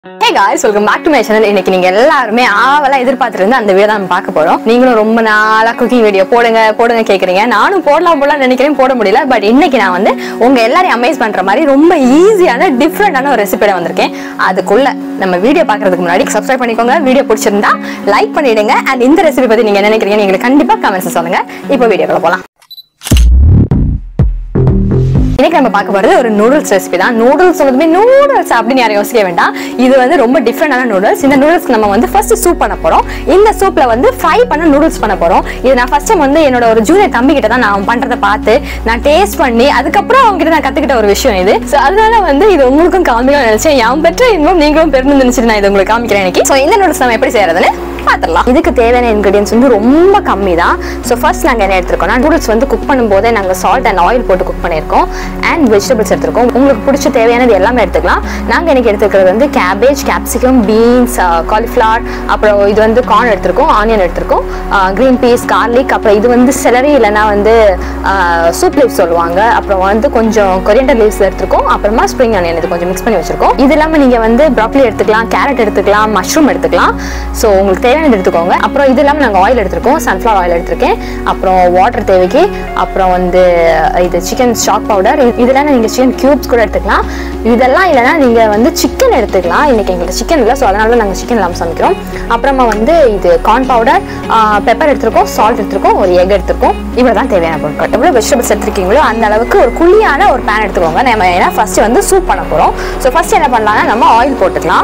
Hey guys welcome back to my channel இன்னைக்கு நீங்க எல்லாருமே ஆவலா எதிர்பார்த்துட்டு இருந்து அந்த வீடியோ தான் நம்ம பார்க்க போறோம் நீங்களும் ரொம்ப நாளா குக்கிங் வீடியோ போடுங்க போடுங்க கேக்குறீங்க நானும் போடலாம் போடலாம் நினைக்கிறேன் போட முடியல பட் இன்னைக்கு நான் வந்து உங்க எல்லாரையும் அமேஸ் பண்ற மாதிரி ரொம்ப ஈஸியான டிஃப்ரெண்டான ஒரு ரெசிபியோட வந்திருக்கேன் அதுக்குள்ள நம்ம வீடியோ பார்க்கறதுக்கு முன்னாடி சப்ஸ்கிரைப் பண்ணிக்கோங்க வீடியோ பிடிச்சிருந்தா லைக் பண்ணிடுங்க அண்ட் இந்த ரெசிபி பத்தி நீங்க என்ன நினைக்கிறீங்க எங்களுக்கு கண்டிப்பா கமெண்ட்ஸ் சொல்லுங்க இப்போ வீடியோக்குள்ள போலாம் இன்னைக்கு நம்ம பார்க்க போறது ஒரு நூடுல்ஸ் ரெசிபி தான் நூடுல்ஸ் சொன்னதுமே நூடுல்ஸ் அப்படின்னு யாரும் யோசிக்க வேண்டாம் இது வந்து ரொம்ப டிஃப்ரெண்டான நூடுல்ஸ் இந்த நூடுல்ஸ்க்கு நம்ம வந்து ஃபர்ஸ்ட் சூப் பண்ண போறோம் இந்த சூப்ல வந்து ஃப்ரை பண்ண நூடுல்ஸ் பண்ண போறோம் இது நான் ஃபர்ஸ்ட் டைம் வந்து என்னோட ஒரு ஜூனியர் தம்பி கிட்ட தான் நான் பண்றதை பார்த்து நான் டேஸ்ட் பண்ணி அதுக்கப்புறம் அவங்க கிட்ட நான் கத்துக்கிட்ட ஒரு விஷயம் இது ஸோ அதனால வந்து இது உங்களுக்கும் காமிக்கணும்னு நினைச்சேன் என் பெற்ற இன்னும் நீங்களும் பெருந்து நினைச்சிட்டு நான் இது உங்களுக்கு காமிக்கிறேன் இன்னைக்கு ஸோ இந்த நூடுல்ஸ் நம்ம எப்படி செய்யறதுன்னு பார்த்துடலாம் இதுக்கு தேவையான இன்கிரீடியன்ஸ் வந்து ரொம்ப கம்மி தான் ஸோ ஃபர்ஸ்ட் நாங்கள் என்ன எடுத்திருக்கோம்னா நூடுல்ஸ் வந்து குக் பண்ணும்போதே நாங்கள் சால்ட் அண்ட் ஆயில் போட்டு குக் பண்ணியிருக்கோம் அண்ட் வெஜிடபிள்ஸ் எடுத்திருக்கோம் உங்களுக்கு பிடிச்ச தேவையானது எல்லாமே எடுத்துக்கலாம் நாங்கள் இன்னைக்கு எடுத்துக்கிறது வந்து கேபேஜ் கேப்சிகம் பீன்ஸ் காலிஃப்ளவர் அப்புறம் இது வந்து கார்ன் எடுத்திருக்கோம் ஆனியன் எடுத்திருக்கோம் க்ரீன் பீஸ் கார்லிக் அப்புறம் இது வந்து செலரி இல்லைன்னா வந்து சூப் லீவ்ஸ் சொல்லுவாங்க அப்புறம் வந்து கொஞ்சம் கொரியண்டர் லீவ்ஸ் எடுத்திருக்கோம் அப்புறமா ஸ்ப்ரிங் ஆனியன் இது கொஞ்சம் மிக்ஸ் பண்ணி வச்சிருக்கோம் இது இல்லாமல் நீங்கள் வந்து ப்ராப்ளி எடுத்துக்கலாம் கேரட் எடுத்துக்கலாம் மஷ்ரூம் எடுத்துக்கலாம் ஸோ உங்களுக்கு தேவையானது எடுத்துக்கோங்க அப்புறம் இது இல்லாமல் நாங்கள் ஆயில் எடுத்திருக்கோம் சன்ஃப்ளவர் ஆயில் எடுத்திருக்கேன் அப்புறம் வாட்டர் தேவைக்கு அப்புறம் வந்து இது சிக்கன் ஸ்டாக் பவுடர் இதெல்லாம் நீங்கள் சிக்கன் கியூப்ஸ் கூட எடுத்துக்கலாம் இதெல்லாம் இல்லைன்னா நீங்கள் வந்து சிக்கன் எடுத்துக்கலாம் இன்னைக்கு எங்களுக்கு சிக்கன் இல்லை ஸோ அதனால நாங்கள் சிக்கன் இல்லாமல் சமைக்கிறோம் அப்புறமா வந்து இது கார்ன் பவுடர் பெப்பர் எடுத்திருக்கோம் சால்ட் எடுத்திருக்கோம் ஒரு எக் எடுத்திருக்கோம் இவ்வளோ தான் தேவையான பொருட்கள் எவ்வளோ வெஜிடபிள்ஸ் எடுத்திருக்கீங்களோ அந்த அளவுக்கு ஒரு குழியான ஒரு பேன் எடுத்துக்கோங்க நம்ம ஏன்னா ஃபர்ஸ்ட் வந்து சூப் பண்ண போகிறோம் ஸோ ஃபர்ஸ்ட் என்ன பண்ணலாம்னா நம்ம ஆயில் போட்டுக்கலாம்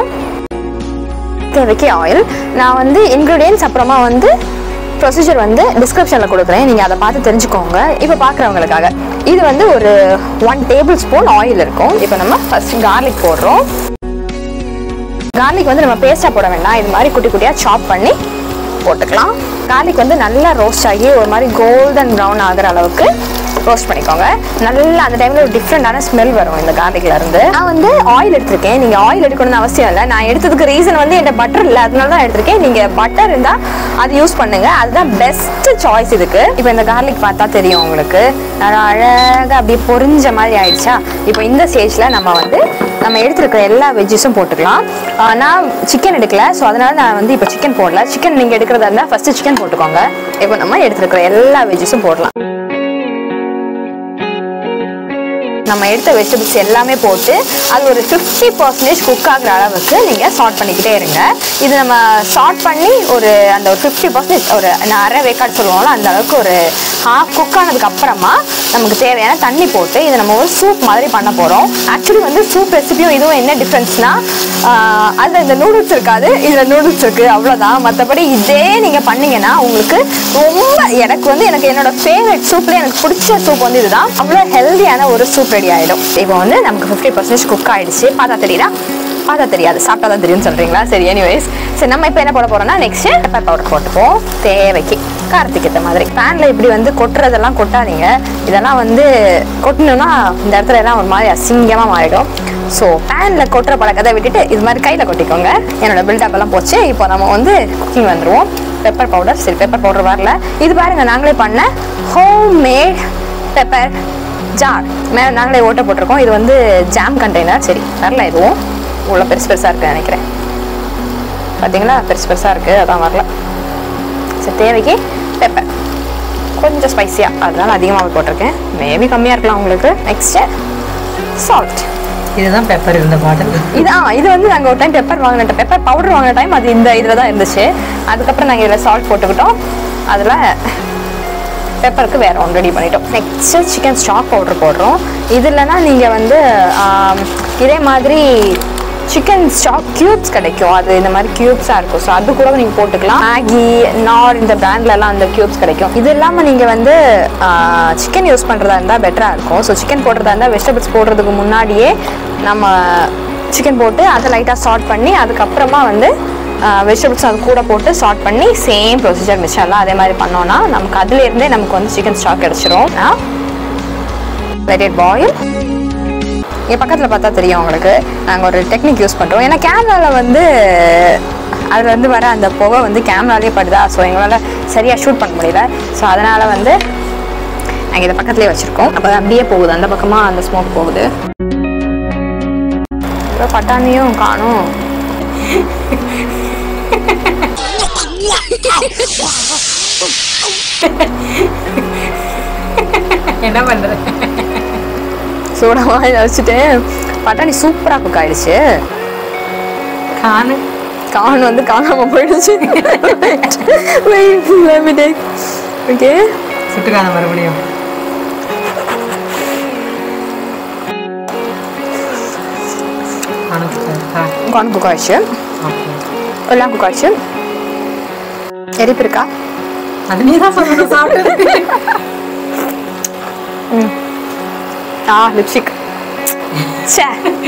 தேவைக்கு ஆயில் நான் வந்து இன்க்ரீடியன்ஸ் அப்புறமா வந்து ப்ரொசீஜர் வந்து டிஸ்கிரிப்ஷனில் கொடுக்குறேன் நீங்கள் அதை பார்த்து தெரிஞ்சுக்கோங்க இப்போ பார்க்குறவங்களுக்காக இது வந்து ஒரு ஒன் டேபிள் ஸ்பூன் ஆயில் இருக்கும் இப்போ நம்ம ஃபர்ஸ்ட் கார்லிக் போடுறோம் கார்லிக் வந்து நம்ம பேஸ்ட்டாக போட வேண்டாம் இது மாதிரி குட்டி குட்டியாக சாப் பண்ணி போட்டுக்கலாம் கார்லிக் வந்து நல்லா ரோஸ்ட் ஆகி ஒரு மாதிரி கோல்டன் ப்ரௌன் ஆகிற அளவுக்கு ரோஸ்ட் பண்ணிக்கோங்க நல்லா அந்த டைமில் ஒரு டிஃப்ரெண்டான ஸ்மெல் வரும் இந்த garlicல இருந்து நான் வந்து ஆயில் எடுத்திருக்கேன் நீங்கள் ஆயில் எடுக்கணும்னு அவசியம் இல்லை நான் எடுத்ததுக்கு ரீசன் வந்து என்கிட்ட பட்டர் இல்லை அதனால தான் எடுத்திருக்கேன் நீங்கள் பட்டர் இருந்தால் அது யூஸ் பண்ணுங்க அதுதான் பெஸ்ட் சாய்ஸ் இதுக்கு இப்போ இந்த garlic பார்த்தா தெரியும் உங்களுக்கு நல்லா அழகாக அப்படியே பொரிஞ்ச மாதிரி ஆயிடுச்சா இப்போ இந்த ஸ்டேஜில் நம்ம வந்து நம்ம எடுத்துருக்கிற எல்லா வெஜ்ஜஸும் போட்டுக்கலாம் ஆஹ் நான் சிக்கன் எடுக்கல ஸோ அதனால நான் வந்து இப்போ சிக்கன் போடல சிக்கன் நீங்கள் எடுக்கிறதா இருந்தால் ஃபஸ்ட்டு சிக்கன் போட்டுக்கோங்க இப்போ நம்ம எடுத்துருக்கிற எல்லா வெஜ்ஜஸும் போடலாம் நம்ம எடுத்த வெஜிடபிள்ஸ் எல்லாமே போட்டு அது ஒரு ஃபிஃப்டி பர்சன்டேஜ் குக் ஆகுற அளவுக்கு நீங்கள் சார்ட் பண்ணிக்கிட்டே இருங்க இது நம்ம சார்ட் பண்ணி ஒரு அந்த ஒரு ஃபிஃப்டி பர்சன்டேஜ் ஒரு நான் அரை வேக்காடு சொல்லுவோம்ல அந்த அளவுக்கு ஒரு ஹாஃப் குக் ஆனதுக்கு அப்புறமா நமக்கு தேவையான தண்ணி போட்டு இதை நம்ம ஒரு சூப் மாதிரி பண்ண போகிறோம் ஆக்சுவலி வந்து சூப் ரெசிபியும் இதுவும் என்ன டிஃப்ரென்ஸ்னா அதில் இந்த நூடுல்ஸ் இருக்காது இதில் நூடுல்ஸ் இருக்குது அவ்வளோதான் மற்றபடி இதே நீங்கள் பண்ணீங்கன்னா உங்களுக்கு ரொம்ப எனக்கு வந்து எனக்கு என்னோட ஃபேவரட் சூப்ல எனக்கு பிடிச்ச சூப் வந்து இதுதான் அவ்வளோ ஹெல்தியான ஒரு சூப் ரெடி ஆகிடும் இப்போ வந்து நமக்கு ஃபிஃப்டி பர்சன்டேஜ் குக் ஆயிடுச்சு பார்த்தா தெரியுதா பார்த்தா தெரியாது சாப்பிட்டா தான் தெரியும்னு சொல்கிறீங்களா சரி எனிவேஸ் சரி நம்ம இப்போ என்ன போட போகிறோம்னா நெக்ஸ்ட்டு பெப்பர் பவுடர் போட்டுப்போம் தேவைக்கு காரத்துக்கு ஏற்ற மாதிரி பேனில் இப்படி வந்து கொட்டுறதெல்லாம் கொட்டாதீங்க இதெல்லாம் வந்து கொட்டணும்னா இந்த இடத்துல எல்லாம் ஒரு மாதிரி அசிங்கமாக மாறிடும் ஸோ பேனில் கொட்டுற பழக்கத்தை விட்டுட்டு இது மாதிரி கையில் கொட்டிக்கோங்க என்னோட பில்டப் எல்லாம் போச்சு இப்போ நம்ம வந்து குக்கிங் வந்துடுவோம் பெப்பர் பவுடர் சரி பெப்பர் பவுடர் வரல இது பாருங்க நாங்களே பண்ண ஹோம் மேட் பெப்பர் ஜார் மேலே நாங்களே ஓட்ட போட்டிருக்கோம் இது வந்து ஜாம் கண்டெய்னர் சரி வரல இதுவும் உள்ள பெருசு பெருசாக இருக்குன்னு நினைக்கிறேன் பார்த்தீங்களா பெருசு பெருசாக இருக்குது அதான் வரல சரி தேவைக்கு பெப்பர் கொஞ்சம் ஸ்பைசியாக அதனால அதிகமாக போட்டிருக்கேன் மேபி கம்மியாக இருக்கலாம் உங்களுக்கு நெக்ஸ்ட்டு சால்ட் இதுதான் பெப்பர் இருந்த பாட்டில் இதான் இது வந்து நாங்கள் ஒரு டைம் பெப்பர் வாங்கின பெப்பர் பவுடர் வாங்கின டைம் அது இந்த இதில் தான் இருந்துச்சு அதுக்கப்புறம் நாங்கள் இதில் சால்ட் போட்டுக்கிட்டோம் அதில் பெப்பருக்கு வேறு ஒன்று ரெடி பண்ணிட்டோம் நெக்ஸ்ட்டு சிக்கன் ஸ்டாக் பவுடர் போடுறோம் இது இல்லைன்னா நீங்கள் வந்து ஆம், இதே மாதிரி சிக்கன் ஸ்டாக் கியூப்ஸ் கிடைக்கும் அது இந்த மாதிரி கியூப்ஸாக இருக்கும் ஸோ அது கூட நீங்கள் போட்டுக்கலாம் மேகி நார் இந்த பிராண்ட்லலாம் அந்த கியூப்ஸ் கிடைக்கும் இது இல்லாமல் நீங்கள் வந்து சிக்கன் யூஸ் பண்ணுறதா இருந்தால் பெட்டராக இருக்கும் ஸோ சிக்கன் போடுறதா இருந்தால் வெஜிடபிள்ஸ் போடுறதுக்கு முன்னாடியே நம்ம சிக்கன் போட்டு அதை லைட்டாக சார்ட் பண்ணி அதுக்கப்புறமா வந்து வெஜிடபிள்ஸ் அது கூட போட்டு சார்ட் பண்ணி சேம் ப்ரொசீஜர் மிச்சம் எல்லாம் அதே மாதிரி பண்ணோன்னா நமக்கு அதுலேருந்தே நமக்கு வந்து சிக்கன் ஸ்டாக் கிடச்சிரும் வெரி பாயில் என் பக்கத்தில் பார்த்தா தெரியும் உங்களுக்கு நாங்கள் ஒரு டெக்னிக் யூஸ் பண்ணுறோம் ஏன்னா கேமராவில் வந்து அதில் வந்து வர அந்த புகை வந்து கேமராலே படுதா ஸோ எங்களால் சரியாக ஷூட் பண்ண முடியல ஸோ அதனால் வந்து நாங்கள் இதை பக்கத்துலேயே வச்சுருக்கோம் அப்போ அப்படியே போகுது அந்த பக்கமாக அந்த ஸ்மோக் போகுது அப்புறம் பட்டாணியும் காணும் என்ன பண்ற சூடாக இதை வச்சுட்டு பட்டாணி சூப்பராக குக் ஆயிடுச்சு காணு கான் வந்து காணாம போயிடுச்சு ஓகே சுட்டுக்கான மறுபடியும் காணு சுட்டா. கான் குக் ஆயிடுச்சு ஓகே எல்லாம் குக் ஆயிடுச்சு எரிப்பு இருக்கா அது நீ தான் சொல்லணும் சாப்பிட்டு ஆ லிப்ஸ்டிக் ச்சே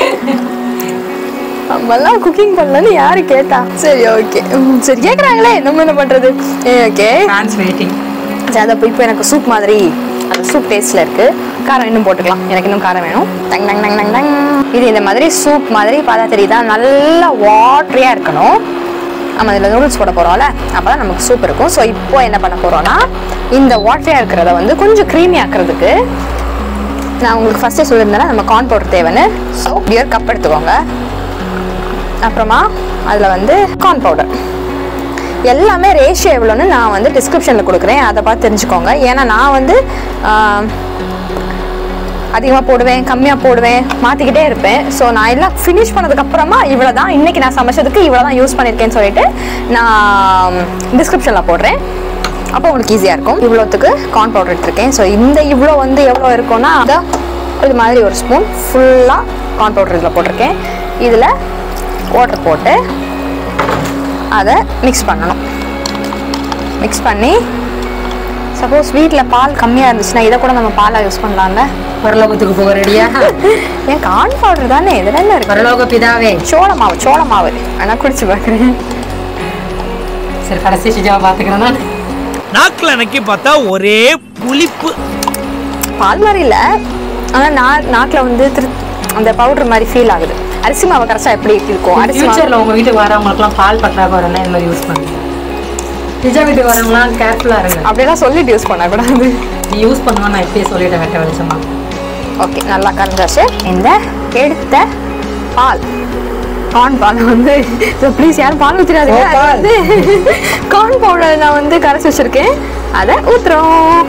நம்மெல்லாம் குக்கிங் பண்ணலன்னு யாரு கேட்டா சரி ஓகே சரி கேக்குறாங்களே நம்ம என்ன பண்றது ஓகே ஃபேன்ஸ் வெயிட்டிங் சரி அதை இப்போ எனக்கு சூப் மாதிரி அந்த சூப் டேஸ்ட்ல இருக்கு காரம் இன்னும் போட்டுக்கலாம் எனக்கு இன்னும் காரம் வேணும் டங் டங் டங் டங் டங் இது இந்த மாதிரி சூப் மாதிரி பார்த்தா தெரியுதா நல்லா வாட்டரியா இருக்கணும் நம்ம இதில் நூடுல்ஸ் போட போகிறோம்ல அப்போ தான் நமக்கு சூப் இருக்கும் ஸோ இப்போ என்ன பண்ண போகிறோம்னா இந்த வாட்டரியாக இருக்கிறத வந்து கொஞ்சம் க்ரீமி ஆக்குறதுக்கு நான் உங்களுக்கு ஃபஸ்ட்டே சொல்லியிருந்தேன்னா நம்ம கார்ன் பவுடர் தேவைன்னு ஸோ பியர் கப் எடுத்துக்கோங்க அப்புறமா அதில் வந்து கார்ன் பவுடர் எல்லாமே ரேஷியோ எவ்வளோன்னு நான் வந்து டிஸ்கிரிப்ஷனில் கொடுக்குறேன் அதை பார்த்து தெரிஞ்சுக்கோங்க ஏன்னா நான் வந்து அதிகமாக போடுவேன் கம்மியாக போடுவேன் மாற்றிக்கிட்டே இருப்பேன் ஸோ நான் எல்லாம் ஃபினிஷ் பண்ணதுக்கப்புறமா இவ்வளோ தான் இன்றைக்கி நான் சமைச்சதுக்கு இவ்வளோ தான் யூஸ் பண்ணியிருக்கேன்னு சொல்லிட்டு நான் டிஸ்கிரிப்ஷனில் போடுறேன் அப்போ உங்களுக்கு ஈஸியாக இருக்கும் இவ்வளோத்துக்கு கார்ன் பவுடர் எடுத்திருக்கேன் ஸோ இந்த இவ்வளோ வந்து எவ்வளோ இருக்கும்னா அதை இது மாதிரி ஒரு ஸ்பூன் ஃபுல்லாக கார்ன் பவுடர் இதில் போட்டிருக்கேன் இதில் வாட்டர் போட்டு அதை மிக்ஸ் பண்ணணும் மிக்ஸ் பண்ணி சப்போஸ் வீட்டில் பால் கம்மியாக இருந்துச்சுன்னா இதை கூட நம்ம பாலாக யூஸ் பண்ணலாம்ல பரலோகத்துக்கு போக ரெடியா ஏன் கார்ன் பவுடர் தானே இதில் என்ன இருக்கு பரலோக பிதாவே சோள மாவு சோள மாவு ஆனால் குடிச்சு பார்க்குறேன் சரி கடைசி சிஜாவை பார்த்துக்கிறேன் நான் நாக்கில் அன்னைக்கு பார்த்தா ஒரே புளிப்பு பால் மாதிரி இல்லை ஆனால் நா நாக்கில் வந்து திரு அந்த பவுடர் மாதிரி ஃபீல் ஆகுது அரிசி மாவு கரைச்சா எப்படி இருக்கும் அரிசி மாவு ஃபியூச்சரில் உங்கள் வீட்டுக்கு வரவங்களுக்குலாம் பால் பற்றாக்குறை இருந்தால் இந்த மாதிரி யூஸ் பண்ணுங்க நிஜா வீட்டுக்கு வரவங்களாம் கேர்ஃபுல்லாக இருங்க அப்படியெல்லாம் சொல்லிட்டு யூஸ் பண்ணக்கூடாது நீ யூஸ் பண்ணுவான்னு நான் இப்பயே சொல்லிட்டேன் வெட்ட வெளிச்சமா ஓகே நல்லா கரைஞ்சாச்சு இந்த எடுத்த பால் கார்ன் பால் வந்து ப்ளீஸ் யாரும் பால் ஊற்றிடாதீங்க ஓ, பால். வந்து கார்ன் பவுடர் நான் வந்து கரைச்சி வச்சிருக்கேன் அதை ஊற்றுறோம்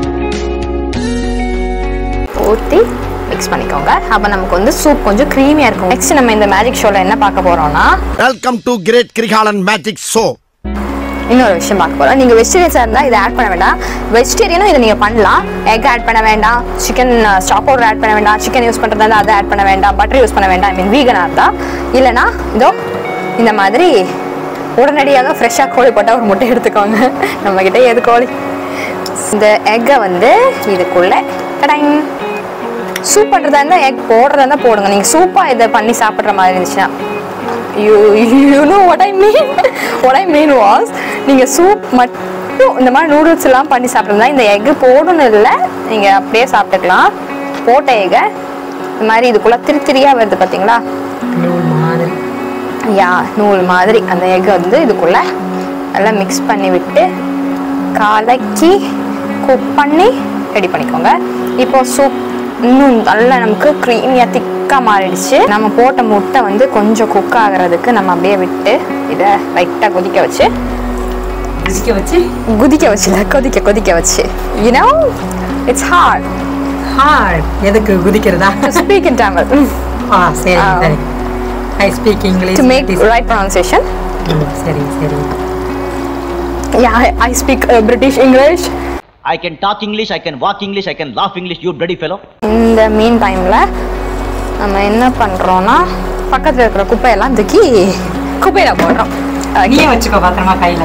ஊற்றி மிக்ஸ் பண்ணிக்கோங்க அப்போ நமக்கு வந்து சூப் கொஞ்சம் க்ரீமியாக இருக்கும் நெக்ஸ்ட் நம்ம இந்த மேஜிக் ஷோவில் என்ன பார்க்க போகிறோம்னா welcome to great Kirikalan magic show இன்னொரு விஷயம் பார்க்க போகிறோம் நீங்கள் வெஜிடேரியன்ஸாக இருந்தால் இதை ஆட் பண்ண வேண்டாம் வெஜிடேரியனும் இதை நீங்கள் பண்ணலாம் எக் ஆட் பண்ண வேண்டாம் சிக்கன் ஸ்டாப் பவுடர் ஆட் பண்ண வேண்டாம் சிக்கன் யூஸ் பண்ணுறதா இருந்தால் அதை ஆட் பண்ண வேண்டாம் பட்டர் யூஸ் பண்ண வேண்டாம் ஐ மீன் வீகனாக இருந்தால் இல்லைனா இதோ இந்த மாதிரி உடனடியாக ஃப்ரெஷ்ஷாக கோழி போட்டால் ஒரு முட்டை எடுத்துக்கோங்க நம்மக்கிட்ட எது கோழி இந்த எக்கை வந்து இதுக்குள்ளே கடைங் சூப் பண்ணுறதா இருந்தால் எக் போடுறதா இருந்தால் போடுங்க நீங்கள் சூப்பாக இதை பண்ணி சாப்பிட்ற மாதிரி இருந்துச்சுன்னா you you know what I mean what I mean was நீங்கள் சூப் மட்டும் இந்த மாதிரி நூடுல்ஸ் எல்லாம் பண்ணி சாப்பிட்றதா இந்த எக்கு போடணும் இல்லை நீங்கள் அப்படியே சாப்பிட்டுக்கலாம் போட்ட எகை இந்த மாதிரி இதுக்குள்ளே திரி திரியாக வருது பார்த்தீங்களா நூல் மாதிரி யா நூல் மாதிரி அந்த எக் வந்து இதுக்குள்ளே நல்லா மிக்ஸ் பண்ணி விட்டு கலக்கி குக் பண்ணி ரெடி பண்ணிக்கோங்க இப்போ சூப் இன்னும் நல்லா நமக்கு க்ரீமியாக திக்காக மாறிடுச்சு நம்ம போட்ட முட்டை வந்து கொஞ்சம் குக் ஆகுறதுக்கு நம்ம அப்படியே விட்டு இதை லைட்டாக கொதிக்க வச்சு கொதிக்க வச்சு குதிக்க வச்சுல கொதிக்க கொதிக்க வச்சு யூனோ இட்ஸ் ஹார்ட் ஹார்ட் எதுக்கு குதிக்கிறதா ஸ்பீக் இன் தமிழ் ஆ சரி ஆ. சரி I speak English to make right pronunciation சரி சரி yeah I speak British English I can talk English, I can walk English, I can laugh English, you bloody fellow. இந்த மீன் டைமில் நம்ம என்ன பண்ணுறோன்னா பக்கத்தில் இருக்கிற குப்பையெல்லாம் தூக்கி குப்பையில் போடுறோம் நீயே வச்சுக்கோ பத்திரமா கையில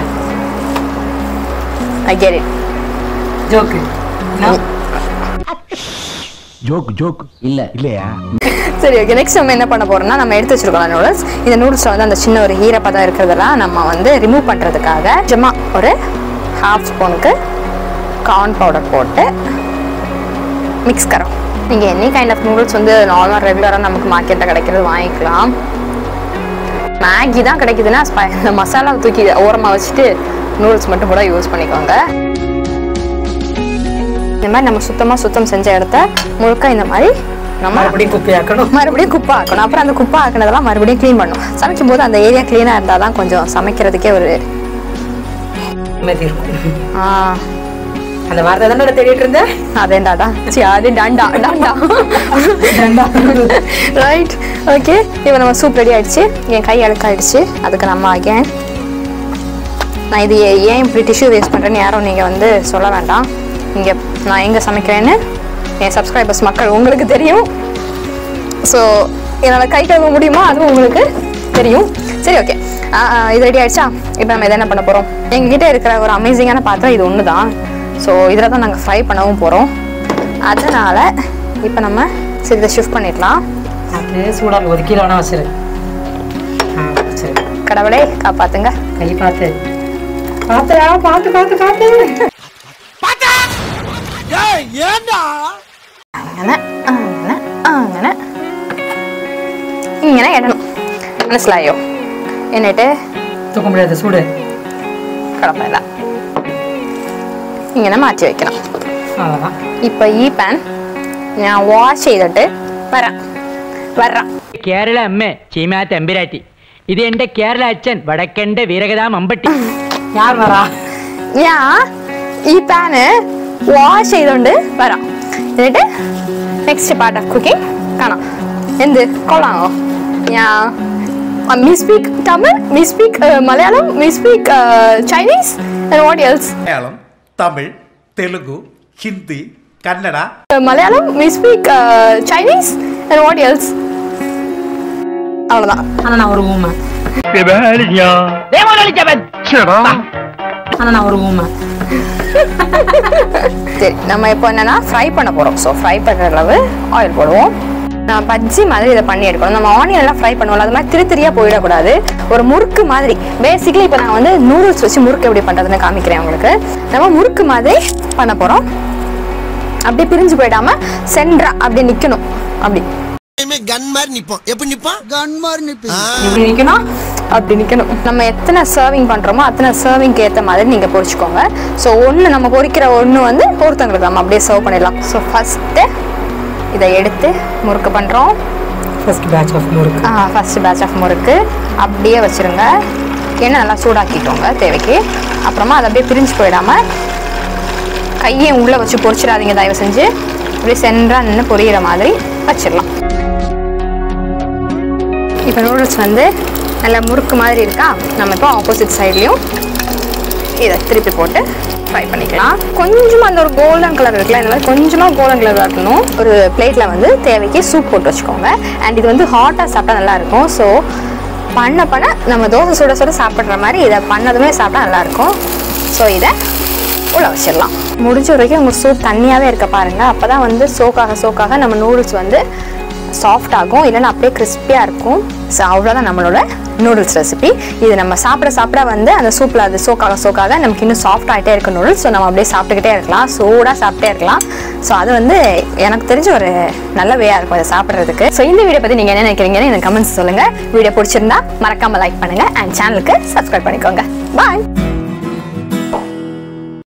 I get it joke joke joke இல்ல இல்லையா சரி ஓகே நெக்ஸ்ட் நம்ம என்ன பண்ண போறோம்னா நம்ம எடுத்து வச்சிருக்கோம் நூடுல்ஸ் இந்த நூடுல்ஸில் வந்து அந்த சின்ன ஒரு ஈரப்பதம் இருக்கிறதெல்லாம் நம்ம வந்து ரிமூவ் பண்ணுறதுக்காக சும்மா ஒரு ஹாஃப் ஸ்பூனுக்கு கார்ன் பவுடர் போட்டு மிக்ஸ் கரோம் நீங்கள் எனி கைண்ட் ஆஃப் நூடுல்ஸ் வந்து நார்மல் ரெகுலராக நமக்கு மார்க்கெட்டில் கிடைக்கிறது வாங்கிக்கலாம் மேகி தான் கிடைக்குதுன்னா ஸ்பை- இந்த மசாலா தூக்கி ஓரமாக வச்சுட்டு நூடுல்ஸ் மட்டும் கூட யூஸ் பண்ணிக்கோங்க இந்த மாதிரி நம்ம சுத்தமாக சுத்தம் செஞ்ச இடத்த முழுக்க இந்த மாதிரி நம்ம மறுபடியும் குப்பையாக்கணும் மறுபடியும் குப்பை ஆக்கணும் அப்புறம் அந்த குப்பை ஆக்கினதெல்லாம் மறுபடியும் க்ளீன் பண்ணணும் சமைக்கும் போது அந்த ஏரியா க்ளீனாக இருந்தால் தான் கொஞ்சம் சமைக்கிறதுக்கே ஒரு நிம்மதி இருக்கும் ஆ, அந்த வார்த்தை தானே தேடிட்டு இருந்தேன் அதேண்டாடா சி அது டாண்டா டாண்டா ரைட் ஓகே இப்போ நம்ம சூப் ரெடி ஆயிடுச்சு என் கை அழுக்காயிடுச்சு அதுக்கு நம்ம அகேன் நான் இது ஏ- ஏன் இப்படி டிஷ்யூ வேஸ்ட் பண்ணுறேன்னு யாரும் நீங்கள் வந்து சொல்ல வேண்டாம் இங்கே நான் எங்கே சமைக்கிறேன்னு என் சப்ஸ்கிரைபர்ஸ் மக்கள் உங்களுக்கு தெரியும் ஸோ என்னால் கை கழுவ முடியுமா அதுவும் உங்களுக்கு தெரியும் சரி ஓகே இது ரெடி ஆயிடுச்சா இப்போ நம்ம இதை என்ன பண்ண போகிறோம் எங்ககிட்ட இருக்கிற ஒரு அமேசிங்கான பாத்திரம் இது ஒன்று தான் ஸோ இதில் தான் நாங்கள் ஃப்ரை பண்ணவும் போகிறோம் அதனால் இப்போ நம்ம சரி இதை ஷிஃப்ட் பண்ணிடலாம் அது சூடாக ஒரு கீழே வேணா வச்சிரு ஆ சரி கடவுளே காப்பாத்துங்க கை பார்த்து பார்த்துடா பார்த்து பார்த்து பார்த்து അങ്ങനെ അങ്ങനെ അങ്ങനെ ഇങ്ങനെ ഇടണം മനസ്സിലായോ എന്നിട്ട് தூக்க முடியாது சூடு കുഴപ്പമില്ല ഇങ്ങനെ മാറ്റി വെക്കണം அவ்வளோதான் ഇപ്പൊ ഈ പാൻ ഞാൻ വാഷ് ചെയ്തിട്ട് വരാം വരാം കേരള അമ്മ ചീമാ തമ്പുരാട്ടി ഇത് എന്റെ കേരള അച്ഛൻ വടക്കന്റെ വീരകഥാ മമ്പട്ടി யார் வரா ഞാൻ ഈ പാന് വാഷ് ചെയ്തോണ്ട് വരാം എന്നിട്ട് നെക്സ്റ്റ് പാർട്ട് ഓഫ് കുക്കിംഗ് കാണാം എന്ത് കൊള്ളാമോ ഞാൻ me speak Tamil me speak Malayalam me speak Chinese what else Malayalam Tamil Telugu Hindi Kannada Malayalam we speak uh, Chinese and what else அவ்வளோதான் ஆனால் நான் ஒரு ஊமை ஆனால் நான் ஒரு ஊமை சரி நம்ம இப்போ என்னன்னா ஃப்ரை பண்ண போகிறோம் ஸோ ஃப்ரை பண்ணுற அளவு ஆயில் போடுவோம் நம்ம பஜ்ஜி மாதிரி இதை பண்ணி எடுக்கணும் நம்ம ஆனியன் எல்லாம் ஃப்ரை பண்ணுவோம் அது மாதிரி திரு திரியா போயிடக்கூடாது ஒரு முறுக்கு மாதிரி பேசிக்கலி இப்போ நான் வந்து நூடுல்ஸ் வச்சு முறுக்கு எப்படி பண்ணுறதுன்னு காமிக்கிறேன் உங்களுக்கு நம்ம முறுக்கு மாதிரி பண்ண போகிறோம் அப்படியே பிரிஞ்சு போயிடாம சென்ட்ரா அப்படி நிக்கணும் அப்படி கன் மாதிரி நிப்போம் எப்படி நிப்பான் கன் மாதிரி நிப்போம் இப்படி நிற்கணும் அப்படி நிக்கணும் நம்ம எத்தனை சர்விங் பண்றோமோ அத்தனை சர்விங்க்கு ஏத்த மாதிரி நீங்க பொரிச்சுக்கோங்க ஸோ ஒன்று நம்ம பொரிக்கிற ஒன்று வந்து ஒருத்தங்களுக்கு நம்ம அப்படியே சர்வ் பண்ணிடலாம் ஸோ ஃபர்ஸ்ட்டு இதை எடுத்து முறுக்கு பண்றோம் first batch of murukku first batch of murukku அப்படியே வச்சிருங்க எண்ணெய் நல்லா சூடாக்கிக்கோங்க தேவைக்கு அப்புறமா அதை அப்படியே பிரிஞ்சு போயிடாம கையை உள்ளே வச்சு பொரிச்சிடாதீங்க தயவு செஞ்சு அப்படியே சென்றாக நின்று பொரியிற மாதிரி வச்சிடலாம் இப்போ நூடுல்ஸ் வந்து நல்லா முறுக்கு மாதிரி இருக்கா நம்ம இப்போ ஆப்போசிட் சைட்லேயும் இதை திருப்பி போட்டு ஃப்ரை பண்ணிக்கலாம் கொஞ்சமாக அந்த ஒரு கோல்டன் கலர் இருக்குல்ல இந்த மாதிரி கொஞ்சமாக கோல்டன் கலர் வரணும் ஒரு பிளேட்டில் வந்து தேவைக்கு சூப் போட்டு வச்சுக்கோங்க அண்ட் இது வந்து ஹாட்டாக சாப்பிட்டா நல்லா இருக்கும் ஸோ பண்ண பண்ண நம்ம தோசை சுட சுட சாப்பிட்ற மாதிரி இதை பண்ணதுமே சாப்பிட்டா நல்லாயிருக்கும் ஸோ இதை உள்ள வச்சிடலாம் முடிஞ்ச வரைக்கும் உங்கள் சூப் தண்ணியாகவே இருக்க பாருங்கள் அப்போ தான் வந்து சோக்காக சோக்காக நம்ம நூடுல்ஸ் வந்து சாஃப்ட் ஆகும் இல்லைன்னா அப்படியே கிறிஸ்பியாக இருக்கும் ஸோ அவ்வளோதான் நம்மளோட நூடுல்ஸ் ரெசிபி இது நம்ம சாப்பிட சாப்பிட வந்து அந்த சூப்பில் அது சோக்காக சோக்காக நமக்கு இன்னும் சாஃப்ட் ஆகிட்டே இருக்க நூடுல்ஸ் ஸோ நம்ம அப்படியே சாப்பிட்டுக்கிட்டே இருக்கலாம் சூடாக சாப்பிட்டே இருக்கலாம் ஸோ அது வந்து எனக்கு தெரிஞ்ச ஒரு நல்ல வேயாக இருக்கும் அதை சாப்பிட்றதுக்கு ஸோ இந்த வீடியோ பற்றி நீங்கள் என்ன நினைக்கிறீங்கன்னு எனக்கு கமெண்ட்ஸ் சொல்லுங்கள் வீடியோ பிடிச்சிருந்தா மறக்காமல் லைக் பண்ணுங்கள் அண்ட் சேனலுக்கு சப்ஸ்கிரைப் பண்ணிக்கோங்க பாய்